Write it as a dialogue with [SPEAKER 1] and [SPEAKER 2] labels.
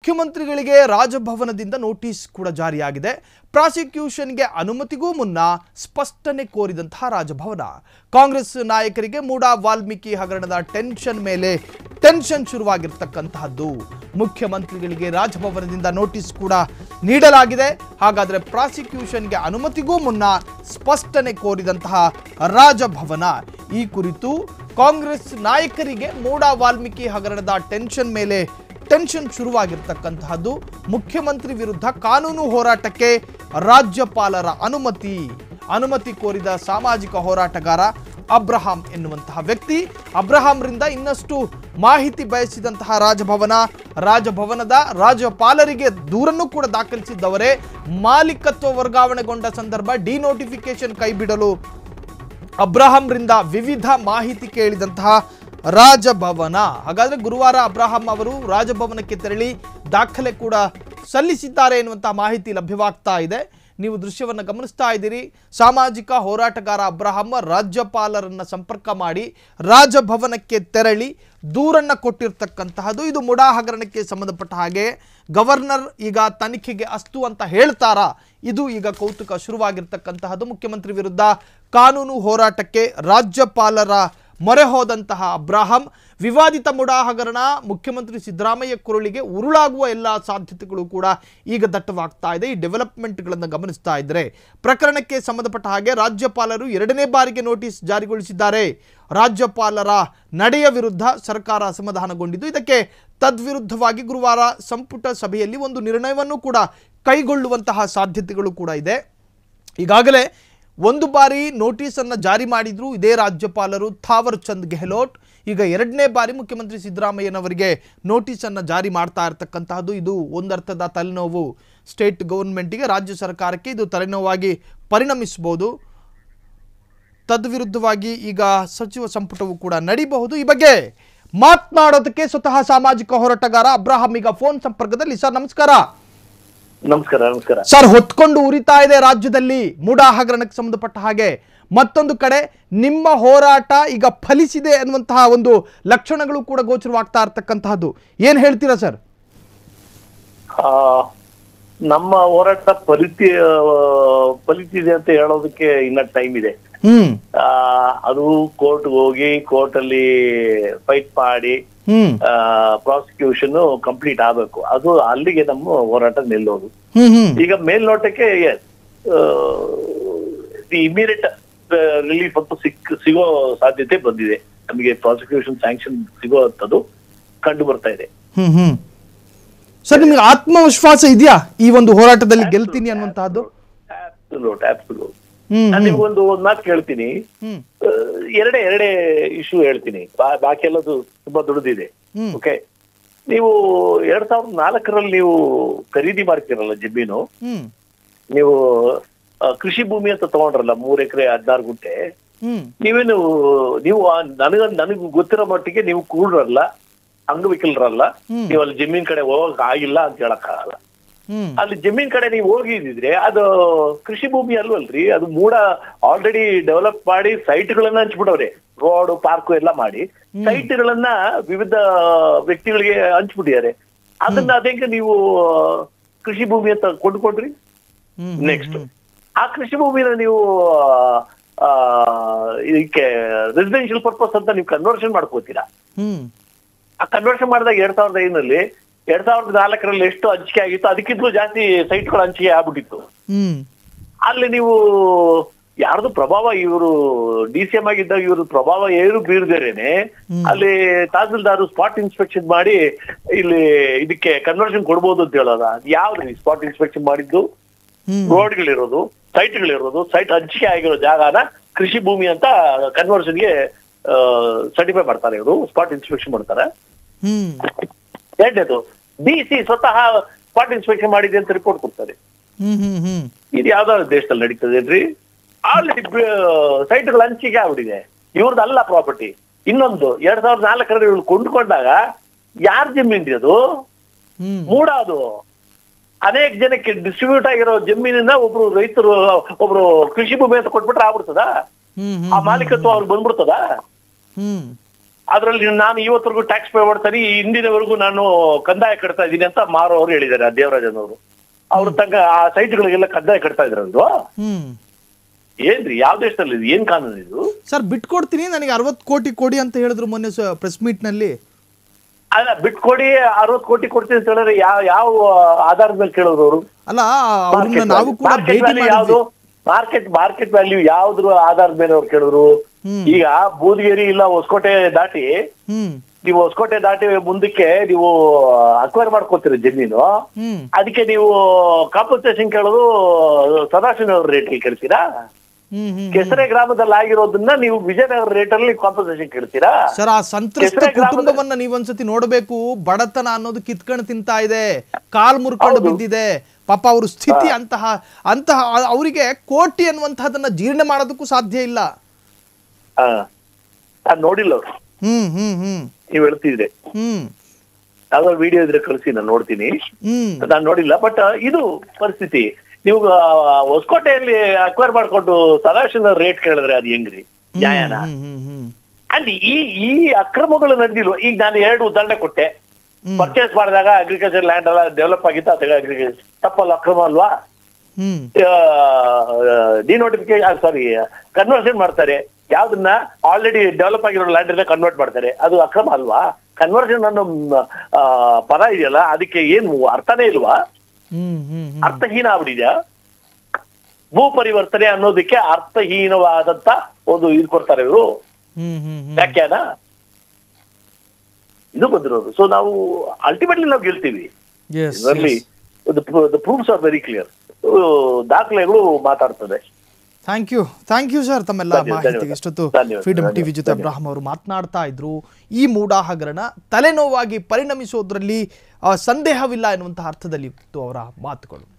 [SPEAKER 1] ಮುಖ್ಯಮಂತ್ರಿಗಳಿಗೆ ರಾಜಭವನದಿಂದ ನೋಟಿಸ್ ಕೂಡ ಜಾರಿಯಾಗಿದೆ ಪ್ರಾಸಿಕ್ಯೂಷನ್ಗೆ ಅನುಮತಿಗೂ ಮುನ್ನ ಸ್ಪಷ್ಟನೆ ಕೋರಿದಂತಹ ರಾಜಭವನ ಕಾಂಗ್ರೆಸ್ ನಾಯಕರಿಗೆ ಮೂಡಾ ವಾಲ್ಮೀಕಿ ಹಗರಣದ ಟೆನ್ಷನ್ ಮೇಲೆ ಟೆನ್ಷನ್ ಶುರುವಾಗಿರ್ತಕ್ಕಂತಹದ್ದು ಮುಖ್ಯಮಂತ್ರಿಗಳಿಗೆ ರಾಜಭವನದಿಂದ ನೋಟಿಸ್ ಕೂಡ ನೀಡಲಾಗಿದೆ ಹಾಗಾದರೆ ಪ್ರಾಸಿಕ್ಯೂಷನ್ಗೆ ಅನುಮತಿಗೂ ಮುನ್ನ ಸ್ಪಷ್ಟನೆ ಕೋರಿದಂತಹ ರಾಜಭವನ ಈ ಕುರಿತು ಕಾಂಗ್ರೆಸ್ ನಾಯಕರಿಗೆ ಮೂಡಾ ವಾಲ್ಮೀಕಿ ಹಗರಣದ ಟೆನ್ಷನ್ ಮೇಲೆ ಟೆನ್ಷನ್ ಶುರುವಾಗಿರ್ತಕ್ಕಂತಹದ್ದು ಮುಖ್ಯಮಂತ್ರಿ ವಿರುದ್ಧ ಕಾನೂನು ಹೋರಾಟಕ್ಕೆ ರಾಜ್ಯಪಾಲರ ಅನುಮತಿ ಅನುಮತಿ ಕೋರಿದ ಸಾಮಾಜಿಕ ಹೋರಾಟಗಾರ ಅಬ್ರಹಾಂ ಎನ್ನುವಂತಹ ವ್ಯಕ್ತಿ ಅಬ್ರಹಾಂರಿಂದ ಇನ್ನಷ್ಟು ಮಾಹಿತಿ ಬಯಸಿದಂತಹ ರಾಜಭವನ ರಾಜಭವನದ ರಾಜ್ಯಪಾಲರಿಗೆ ದೂರನ್ನು ಕೂಡ ದಾಖಲಿಸಿದ್ದವರೇ ಮಾಲೀಕತ್ವ ವರ್ಗಾವಣೆಗೊಂಡ ಸಂದರ್ಭ ಡಿನೋಟಿಫಿಕೇಶನ್ ಕೈಬಿಡಲು ಅಬ್ರಹಾಂರಿಂದ ವಿವಿಧ ಮಾಹಿತಿ ಕೇಳಿದಂತಹ ರಾಜಭವನ ಹಾಗಾದ್ರೆ ಗುರುವಾರ ಅಬ್ರಹಾಂ ಅವರು ರಾಜಭವನಕ್ಕೆ ತೆರಳಿ ದಾಖಲೆ ಕೂಡ ಸಲ್ಲಿಸಿದ್ದಾರೆ ಎನ್ನುವಂತಹ ಮಾಹಿತಿ ಲಭ್ಯವಾಗ್ತಾ ಇದೆ ನೀವು ದೃಶ್ಯವನ್ನು ಗಮನಿಸ್ತಾ ಇದ್ದೀರಿ ಸಾಮಾಜಿಕ ಹೋರಾಟಗಾರ ಅಬ್ರಹಾಂ ರಾಜ್ಯಪಾಲರನ್ನ ಸಂಪರ್ಕ ಮಾಡಿ ರಾಜಭವನಕ್ಕೆ ತೆರಳಿ ದೂರನ್ನ ಕೊಟ್ಟಿರ್ತಕ್ಕಂತಹದ್ದು ಇದು ಮುಡಾ ಹಗರಣಕ್ಕೆ ಸಂಬಂಧಪಟ್ಟ ಹಾಗೆ ಗವರ್ನರ್ ಈಗ ತನಿಖೆಗೆ ಅಸ್ತು ಅಂತ ಹೇಳ್ತಾರಾ ಇದು ಈಗ ಕೌತುಕ ಶುರುವಾಗಿರ್ತಕ್ಕಂತಹದ್ದು ಮುಖ್ಯಮಂತ್ರಿ ವಿರುದ್ಧ ಕಾನೂನು ಹೋರಾಟಕ್ಕೆ ರಾಜ್ಯಪಾಲರ ಮೊರೆ ಹೋದಂತಹ ಅಬ್ರಾಹಂ ವಿವಾದಿತ ಮುಡಾ ಹಗರಣ ಮುಖ್ಯಮಂತ್ರಿ ಸಿದ್ದರಾಮಯ್ಯ ಕುರುಳಿಗೆ ಉರುಳಾಗುವ ಎಲ್ಲ ಸಾಧ್ಯತೆಗಳು ಕೂಡ ಈಗ ದಟ್ಟವಾಗ್ತಾ ಇದೆ ಈ ಡೆವಲಪ್ಮೆಂಟ್ಗಳನ್ನು ಗಮನಿಸ್ತಾ ಇದ್ದರೆ ಪ್ರಕರಣಕ್ಕೆ ಸಂಬಂಧಪಟ್ಟ ಹಾಗೆ ರಾಜ್ಯಪಾಲರು ಎರಡನೇ ಬಾರಿಗೆ ನೋಟಿಸ್ ಜಾರಿಗೊಳಿಸಿದ್ದಾರೆ ರಾಜ್ಯಪಾಲರ ನಡೆಯ ವಿರುದ್ಧ ಸರ್ಕಾರ ಅಸಮಾಧಾನಗೊಂಡಿದ್ದು ಇದಕ್ಕೆ ತದ್ವಿರುದ್ಧವಾಗಿ ಗುರುವಾರ ಸಂಪುಟ ಸಭೆಯಲ್ಲಿ ಒಂದು ನಿರ್ಣಯವನ್ನು ಕೂಡ ಕೈಗೊಳ್ಳುವಂತಹ ಸಾಧ್ಯತೆಗಳು ಕೂಡ ಇದೆ ಈಗಾಗಲೇ ಒಂದು ಬಾರಿ ನೋಟಿಸನ್ನು ಜಾರಿ ಮಾಡಿದ್ರು ಇದೇ ರಾಜ್ಯಪಾಲರು ಥಾವರ್ ಚಂದ್ ಗೆಹ್ಲೋಟ್ ಈಗ ಎರಡನೇ ಬಾರಿ ಮುಖ್ಯಮಂತ್ರಿ ಸಿದ್ದರಾಮಯ್ಯನವರಿಗೆ ನೋಟಿಸನ್ನು ಜಾರಿ ಮಾಡ್ತಾ ಇರತಕ್ಕಂತಹದ್ದು ಇದು ಒಂದರ್ಥದ ತಲೆನೋವು ಸ್ಟೇಟ್ ಗೌರ್ಮೆಂಟಿಗೆ ರಾಜ್ಯ ಸರ್ಕಾರಕ್ಕೆ ಇದು ತಲೆನೋವಾಗಿ ಪರಿಣಮಿಸಬಹುದು ತದ್ವಿರುದ್ಧವಾಗಿ ಈಗ ಸಚಿವ ಸಂಪುಟವು ಕೂಡ ನಡೀಬಹುದು ಈ ಬಗ್ಗೆ ಮಾತನಾಡೋದಕ್ಕೆ ಸ್ವತಃ ಸಾಮಾಜಿಕ ಹೋರಾಟಗಾರ ಅಬ್ರಾಹಂ ಈಗ ಫೋನ್ ಸಂಪರ್ಕದಲ್ಲಿ ಸರ್ ನಮಸ್ಕಾರ
[SPEAKER 2] ನಮಸ್ಕಾರ ನಮಸ್ಕಾರ
[SPEAKER 1] ಸರ್ ಹೊತ್ಕೊಂಡು ಉರಿತಾ ಇದೆ ರಾಜ್ಯದಲ್ಲಿ ಮೂಡಾ ಹಗರಣಕ್ಕೆ ಸಂಬಂಧಪಟ್ಟ ಹಾಗೆ ಮತ್ತೊಂದು ಕಡೆ ನಿಮ್ಮ ಹೋರಾಟ ಈಗ ಫಲಿಸಿದೆ ಅನ್ನುವಂತಹ ಒಂದು ಲಕ್ಷಣಗಳು ಕೂಡ ಗೋಚರವಾಗ್ತಾ ಇರ್ತಕ್ಕಂತಹದ್ದು ಏನ್ ಹೇಳ್ತೀರಾ ಸರ್
[SPEAKER 2] ಆ, ನಮ್ಮ ಹೋರಾಟ ಫಲಿತಿ ಆ, ಫಲಿತಿದೆ ಅಂತ ಹೇಳೋದಕ್ಕೆ ಇನ್ನ ಟೈಮ್ ಇದೆ
[SPEAKER 1] ಹ್ಮ್
[SPEAKER 2] ಆ, ಅದು ಕೋರ್ಟ್ ಹೋಗಿ ಕೋರ್ಟ್ ಅಲ್ಲಿ ಫೈಟ್ ಮಾಡಿ
[SPEAKER 1] ಹ್ಮ್
[SPEAKER 2] ಪ್ರಾಸಿಕ್ಯೂಷನ್ ಕಂಪ್ಲೀಟ್ ಆಗ್ಬೇಕು ಅದು ಅಲ್ಲಿಗೆ ನಮ್ಮ ಹೋರಾಟ ನಿಲ್ಲೋದು
[SPEAKER 1] ಹ್ಮ್ ಹ್ಮ್
[SPEAKER 2] ಈಗ ಮೇಲ್ನೋಟಕ್ಕೆ ದಿ ಇಮಿಡಿಯೇಟ್ ರಿಲೀಫ್ ಅಂತೂ ಸಿಕ್ ಸಿಗೋ ಸಾಧ್ಯತೆ ಬಂದಿದೆ ನಮಗೆ ಪ್ರಾಸಿಕ್ಯೂಷನ್ ಸ್ಯಾಂಕ್ಷನ್ ಸಿಗೋ ಅಂತದ್ದು ಕಂಡು ಬರ್ತಾ ಇದೆ
[SPEAKER 1] ಹ್ಮ್ ಹ್ಮ್ ಸರ್ ನಿಮಗೆ ಆತ್ಮವಿಶ್ವಾಸ ಇದೆಯಾ ಈ ಒಂದು ಹೋರಾಟದಲ್ಲಿ ಗೆಲ್ತೀನಿ ಅನ್ನುವಂತಹದ್ದು
[SPEAKER 2] Absolute, absolute.
[SPEAKER 1] ಹ್ಮ್
[SPEAKER 2] ನಾನು ನಿಮ್ಗೊಂದು ಒಂದ್ ಮಾತು ಕೇಳ್ತೀನಿ
[SPEAKER 1] ಹ್ಮ್
[SPEAKER 2] ಆ, ಎರಡೇ ಎರಡೇ ಇಶ್ಯೂ ಹೇಳ್ತೀನಿ ಬಾ- ಬಾಕಿ ಎಲ್ಲದು ತುಂಬಾ ದೊಡ್ಡದಿದೆ
[SPEAKER 1] ಹ್ಮ್.
[SPEAKER 2] ಓಕೆ ನೀವು ಎರಡ್ ಸಾವಿರದ ನಾಲ್ಕರಲ್ಲಿ ನೀವು ಖರೀದಿ ಮಾಡ್ತೀರಲ್ಲ ಜಮೀನು
[SPEAKER 1] ಹ್ಮ್
[SPEAKER 2] ನೀವು ಆ, ಕೃಷಿ ಭೂಮಿ ಅಂತ ತಗೊಂಡ್ರಲ್ಲ ಮೂರ್ ಎಕರೆ ಹದಿನಾರು ಗುಂಟೆ
[SPEAKER 1] ಹ್ಮ್
[SPEAKER 2] ನೀವೇನು ನೀವು ಆ ನನಗ ನನಗೆ ಗೊತ್ತಿರೋ ಮಟ್ಟಿಗೆ ನೀವು ಕೂಡ್ರಲ್ಲ ಅಂಗವಿಕಲರಲ್ಲ
[SPEAKER 1] ಹ್ಮ್.
[SPEAKER 2] ನೀವು ಅಲ್ಲಿ ಜಮೀನ್ ಕಡೆ ಹೋಗಕ್ ಆಗಿಲ್ಲ ಅಂತ ಹೇಳಕ್ಕಾಗಲ್ಲ
[SPEAKER 1] ಹ್ಮ್
[SPEAKER 2] ಅಲ್ಲಿ ಜಮೀನ್ ಕಡೆ ನೀವು ಹೋಗಿದ್ರೆ ಅದು ಕೃಷಿ ಭೂಮಿ ಅಲ್ವಲ್ರಿ ಅದು ಮೂಡ ಆಲ್ರೆಡಿ ಡೆವಲಪ್ ಮಾಡಿ ಸೈಟ್ಗಳನ್ನ ಹಂಚ್ಬಿಡವ್ರೆ ರೋಡ್ ಪಾರ್ಕ್ ಎಲ್ಲ ಮಾಡಿ ಸೈಟ್ಗಳನ್ನ ವಿವಿಧ ವ್ಯಕ್ತಿಗಳಿಗೆ ಹಂಚ್ಬಿಟ್ಟಿದ್ದಾರೆ ಅದನ್ನ ಅದೇಂಗೆ ನೀವು ಕೃಷಿ ಭೂಮಿ ಅಂತ ಕೊಂಡ್ಕೊಂಡ್ರಿ
[SPEAKER 1] ಹ್ಮ್
[SPEAKER 2] ನೆಕ್ಸ್ಟ್ ಆ ಕೃಷಿ ಭೂಮಿನ ನೀವು ಆ, ಇದಕ್ಕೆ ರೆಸಿಡೆನ್ಶಿಯಲ್ ಪರ್ಪಸ್ ಅಂತ ನೀವು ಕನ್ವರ್ಷನ್ ಮಾಡ್ಕೋತೀರಾ
[SPEAKER 1] ಹ್ಮ್
[SPEAKER 2] ಆ ಕನ್ವರ್ಷನ್ ಮಾಡಿದಾಗ ಎರಡ್ ಸಾವಿರದ ಐದರಲ್ಲಿ ಎರಡ್ ಸಾವಿರದ ನಾಲ್ಕರಲ್ಲಿ ಎಷ್ಟು ಹಂಚಿಕೆ ಆಗಿತ್ತು ಅದಕ್ಕಿಂತಲೂ ಜಾಸ್ತಿ ಸೈಟ್ಗಳು ಹಂಚಿಕೆ ಆಗ್ಬಿಟ್ಟಿತ್ತು
[SPEAKER 1] ಹ್ಮ್
[SPEAKER 2] ಅಲ್ಲಿ ನೀವು ಯಾರ್ದು ಪ್ರಭಾವ ಇವರು ಡಿ ಸಿ ಎಂ ಆಗಿದ್ದಾಗ ಇವ್ರ ಪ್ರಭಾವ ಏನು ಬೀರದೇನೆ ಅಲ್ಲಿ ತಹಸೀಲ್ದಾರ್ ಸ್ಪಾಟ್ ಇನ್ಸ್ಪೆಕ್ಷನ್ ಮಾಡಿ ಇಲ್ಲಿ ಇದಕ್ಕೆ ಕನ್ವರ್ಷನ್ ಕೊಡ್ಬೋದು ಅಂತ ಹೇಳೋದ ಯಾವ್ದು ಸ್ಪಾಟ್ ಇನ್ಸ್ಪೆಕ್ಷನ್ ಮಾಡಿದ್ದು
[SPEAKER 1] ಹ್ಮ್
[SPEAKER 2] ರೋಡ್ಗಳಿರೋದು ಸೈಟ್ಗಳಿರೋದು ಸೈಟ್ ಹಂಚಿಕೆ ಆಗಿರೋ ಜಾಗನ ಕೃಷಿ ಭೂಮಿ ಅಂತ ಕನ್ವರ್ಷನ್ಗೆ ಸರ್ಟಿಫೈ ಮಾಡ್ತಾರೆ ಇವರು ಸ್ಪಾಟ್ ಇನ್ಸ್ಪೆಕ್ಷನ್ ಮಾಡ್ತಾರೆ
[SPEAKER 1] ಹ್ಮ್
[SPEAKER 2] ಎರಡನೇದು ಡಿ ಸಿ ಸ್ವತಃ ಸ್ಪಾಟ್ ಇನ್ಸ್ಪೆಕ್ಷನ್ ಮಾಡಿದೆ ಅಂತ ರಿಪೋರ್ಟ್ ಕೊಡ್ತಾರೆ
[SPEAKER 1] ಹ್ಮ್ ಹ್ಮ್ ಹ್ಮ್
[SPEAKER 2] ಇದು ಯಾವ್ದಾದ್ರು ದೇಶದಲ್ಲಿ ನಡೀತದೇನ್ರಿ ಆಲ್ರೆಡಿ ಸೈಟ್ಗಳು ಹಂಚಿಕೆ ಆಗ್ಬಿಟ್ಟಿದೆ ಇವ್ರದ್ದು ಅಲ್ಲ ಪ್ರಾಪರ್ಟಿ ಇನ್ನೊಂದು ಎರಡ್ ಸಾವಿರದ ನಾಲ್ಕರಲ್ಲಿ ಇವ್ರು ಕೊಂಡ್ಕೊಂಡಾಗ ಯಾರ ಜಮೀನ್ರಿ ಅದು
[SPEAKER 1] ಹ್ಮ್
[SPEAKER 2] ಮೂಡ ಅದು ಅನೇಕ ಜನಕ್ಕೆ ಡಿಸ್ಟ್ರಿಬ್ಯೂಟ್ ಆಗಿರೋ ಜಮೀನಿನ ಒಬ್ರು ರೈತರು ಒಬ್ರು ಕೃಷಿ ಭೂಮಿ ಅಂತ ಕೊಟ್ಬಿಟ್ರೆ ಆಗ್ಬಿಡ್ತದ
[SPEAKER 1] ಹ್ಮ್
[SPEAKER 2] ಆ ಮಾಲೀಕತ್ವ ಅವ್ರಿಗೆ ಬಂದ್ಬಿಡ್ತದ
[SPEAKER 1] ಹ್ಮ್
[SPEAKER 2] ಅದ್ರಲ್ಲಿ ನಾನು ಇವತ್ತರೆಗೂ ಟ್ಯಾಕ್ಸ್ ಪೇ ಮಾಡ್ತೀನಿ ಇಂದಿನವರೆಗೂ ನಾನು ಕಂದಾಯ ಕಟ್ತಾ ಇದ್ದೀನಿ ಅಂತ ಮಾರೋರು ಹೇಳಿದ್ದಾರೆ ಆ ದೇವರಾಜನ್ ಅವರು ಅವ್ರ ತನಕ ಆ ಸೈಟ್ಗಳಿಗೆಲ್ಲ ಕಂದಾಯ ಕಟ್ತಾ ಇದ್ರಲ್ವಾ
[SPEAKER 1] ಹ್ಮ್
[SPEAKER 2] ಏನ್ರಿ ಯಾವ ದೇಶದಲ್ಲಿ ಇದು ಏನ್ ಕಾನೂನು ಇದು
[SPEAKER 1] ಸರ್ ಬಿಟ್ಕೊಡ್ತೀನಿ ನನಗೆ ಅರವತ್ತು ಕೋಟಿ ಕೊಡಿ ಅಂತ ಹೇಳಿದ್ರು ಮೊನ್ನೆ ಪ್ರೆಸ್ ಮೀಟ್ನಲ್ಲಿ
[SPEAKER 2] ಅಲ್ಲ ಬಿಟ್ಕೊಡಿ ಅರವತ್ತು ಕೋಟಿ ಕೊಡ್ತೀನಿ ಅಂತ ಹೇಳಿದ್ರೆ ಯಾವ ಯಾವ ಆಧಾರದ ಮೇಲೆ ಕೇಳೋರು ಅವರು
[SPEAKER 1] ಅಲ್ಲ ಅವ್ರನ್ನ ನಾವು ಕೂಡ ಭೇಟಿ ಮಾಡಿದ್ವಿ
[SPEAKER 2] ಯಾವ್ದು ಮಾರ್ಕೆಟ್ ಮಾರ್ಕೆಟ್ ವ್ಯಾಲ್ಯೂ ಯಾವ್ದ್ರ ಆಧಾರದ ಮೇಲೆ ಅವ್ರು ಕೇಳಿದ್ರು
[SPEAKER 1] ಹ್ಮ್.
[SPEAKER 2] ಈಗ ಬೂದಗೇರಿ ಇಲ್ಲ ಹೊಸಕೋಟೆ ದಾಟಿ
[SPEAKER 1] ಹ್ಮ್
[SPEAKER 2] ನೀವು ಹೊಸಕೋಟೆ ದಾಟಿ ಮುಂದಕ್ಕೆ ನೀವು ಅಕ್ವೈರ್ ಮಾಡ್ಕೋತೀರಿ ಜಮೀನು
[SPEAKER 1] ಹ್ಮ್
[SPEAKER 2] ಅದಕ್ಕೆ ನೀವು ಕಾಂಪನ್ಸೇಷನ್ ಕೇಳೋದು ಸದಾಶಿವನವ್ರ ರೇಟ್ ಕೇಳ್ತೀರಾ
[SPEAKER 1] ಹ್ಮ್ ಹ್ಮ್
[SPEAKER 2] ಕೆಸರೆ ಗ್ರಾಮದಲ್ಲಿ ಆಗಿರೋದನ್ನ ನೀವು ವಿಜಯನಗರ ರೇಟ್ ಅಲ್ಲಿ ಕಾಂಪನ್ಸೇಷನ್ ಕೇಳ್ತೀರಾ
[SPEAKER 1] ಸರ್ ಆ ಸಂತ್ರಸ್ತ
[SPEAKER 2] ಕೆಸರೆ ಗ್ರಾಮದ-
[SPEAKER 1] ಕುಟುಂಬವನ್ನ ನೀವೊಂದ್ಸತಿ ನೋಡಬೇಕು ಬಡತನ ಅನ್ನೋದು ಕಿತ್ಕೊಂಡು ತಿಂತಾ ಇದೆ ಕಾಲ್ ಮುರ್ಕೊಂಡು
[SPEAKER 2] ಹೌದು.
[SPEAKER 1] ಬಿದ್ದಿದೆ ಪಾಪ ಅವ್ರ ಸ್ಥಿತಿ ಅಂತಹ ಅಂತಹ ಅವರಿಗೆ ಕೋಟಿ ಅನ್ನುವಂತಹದನ್ನ ಜೀರ್ಣ ಮಾಡೋದಕ್ಕೂ ಸಾಧ್ಯ ಇಲ್ಲ
[SPEAKER 2] ಹಾ ನಾನ್ ನೋಡಿಲ್ಲ ಅವ್ರು
[SPEAKER 1] ಹ್ಮ್ ಹ್ಮ್ ಹ್ಮ್
[SPEAKER 2] ನೀವ್ ಹೇಳ್ತಿದ್ರೆ
[SPEAKER 1] ಹ್ಮ್
[SPEAKER 2] ಯಾವ್ದಾದ್ರು ವಿಡಿಯೋ ಇದ್ರೆ ಕಳಿಸಿ ನಾನು ನೋಡ್ತೀನಿ
[SPEAKER 1] ಹ್ಮ್
[SPEAKER 2] ನಾನ್ ನೋಡಿಲ್ಲ ಬಟ್ ಇದು ಪರಿಸ್ಥಿತಿ ನೀವು ಆ, ಹೊಸಕೋಟೆಯಲ್ಲಿ ಅಕ್ವೈರ್ ಮಾಡ್ಕೊಂಡು ಸದಾಶಿವ ರೇಟ್ ಕೇಳಿದ್ರೆ ಅದು ಹೆಂಗ್ರಿ ನ್ಯಾಯನ
[SPEAKER 1] ಹ್ಮ್ ಹ್ಮ್ ಹ್ಮ್
[SPEAKER 2] ಅಲ್ಲಿ ಈ ಈ ಅಕ್ರಮಗಳು ನಡೆದಿಲ್ವ ಈಗ ನಾನು ಎರಡು ಉದಾಹರಣೆ ಕೊಟ್ಟೆ
[SPEAKER 1] ಹ್ಮ್.
[SPEAKER 2] ಪರ್ಚೇಸ್ ಮಾಡಿದಾಗ ಅಗ್ರಿಕಲ್ಚರ್ ಲ್ಯಾಂಡ್ ಎಲ್ಲ ಡೆವಲಪ್ ಆಗಿತ್ತು ಅದಕ್ಕೆ ಅಗ್ರಿಕಲ್ಚರ್ ತಪ್ಪಲ್ಲ ಅಕ್ರಮ ಅಲ್ವಾ
[SPEAKER 1] ಹ್ಮ್
[SPEAKER 2] ಡಿನೋಟಿಫಿಕೇಶನ್ ಸಾರಿ ಕನ್ವರ್ಷನ್ ಮಾಡ್ತಾರೆ ಯಾವ್ದನ್ನ ಆಲ್ರೆಡಿ ಡೆವಲಪ್ ಆಗಿರೋ ಲ್ಯಾಂಡ್ ಇಂದ ಕನ್ವರ್ಟ್ ಮಾಡ್ತಾರೆ ಅದು ಅಕ್ರಮ ಅಲ್ವಾ ಕನ್ವರ್ಷನ್ ಅನ್ನೋ ಮ್, ಆ, ಪದ ಇದೆಯಲ್ಲ ಅದಕ್ಕೆ ಏನು ಅರ್ಥನೇ ಇಲ್ವಾ
[SPEAKER 1] ಹ್ಮ್ ಹ್ಮ್ ಹ್ಮ್
[SPEAKER 2] ಅರ್ಥಹೀನ ಆಗ್ಬಿಟ್ಟಿದ್ಯಾ ಭೂ ಪರಿವರ್ತನೆ ಅನ್ನೋದಕ್ಕೆ ಅರ್ಥಹೀನವಾದಂತ ಒಂದು ಇದು ಕೊಡ್ತಾರೆ ಇವರು
[SPEAKER 1] ಹ್ಮ್ ಹ್ಮ್ ಹ್ಮ್
[SPEAKER 2] ವ್ಯಾಖ್ಯಾನ ಇದು ಬಂದಿರೋದು ಸೊ ನಾವು ಅಲ್ಟಿಮೇಟ್ಲಿ ನಾವು ಗೆಲ್ತೀವಿ
[SPEAKER 1] Yes,
[SPEAKER 2] ಇದರಲ್ಲಿ
[SPEAKER 1] yes.
[SPEAKER 2] The proofs are very clear ದಾಖಲೆಗಳು ಮಾತಾಡ್ತದೆ
[SPEAKER 1] thank you thank you sir ತಮ್ಮೆಲ್ಲ
[SPEAKER 2] ಧನ್ಯವಾದ,
[SPEAKER 1] ಮಾಹಿತಿಗೆ
[SPEAKER 2] ಧನ್ಯವಾದ.
[SPEAKER 1] ಇಷ್ಟೊತ್ತು
[SPEAKER 2] ಧನ್ಯವಾದ,
[SPEAKER 1] ಫ್ರೀಡಮ್
[SPEAKER 2] ಧನ್ಯವಾದ,
[SPEAKER 1] ಟಿವಿ ಜೊತೆ ಅಬ್ರಾಹಂ ಅವರು ಮಾತನಾಡ್ತಾ ಇದ್ರು ಈ ಮೂಡ ಹಗರಣ ತಲೆನೋವಾಗಿ ಪರಿಣಮಿಸೋದ್ರಲ್ಲಿ ಆ, ಸಂದೇಹವಿಲ್ಲ ಎನ್ನುವಂತಹ ಅರ್ಥದಲ್ಲಿ ಇತ್ತು ಅವರ ಮಾತುಗಳು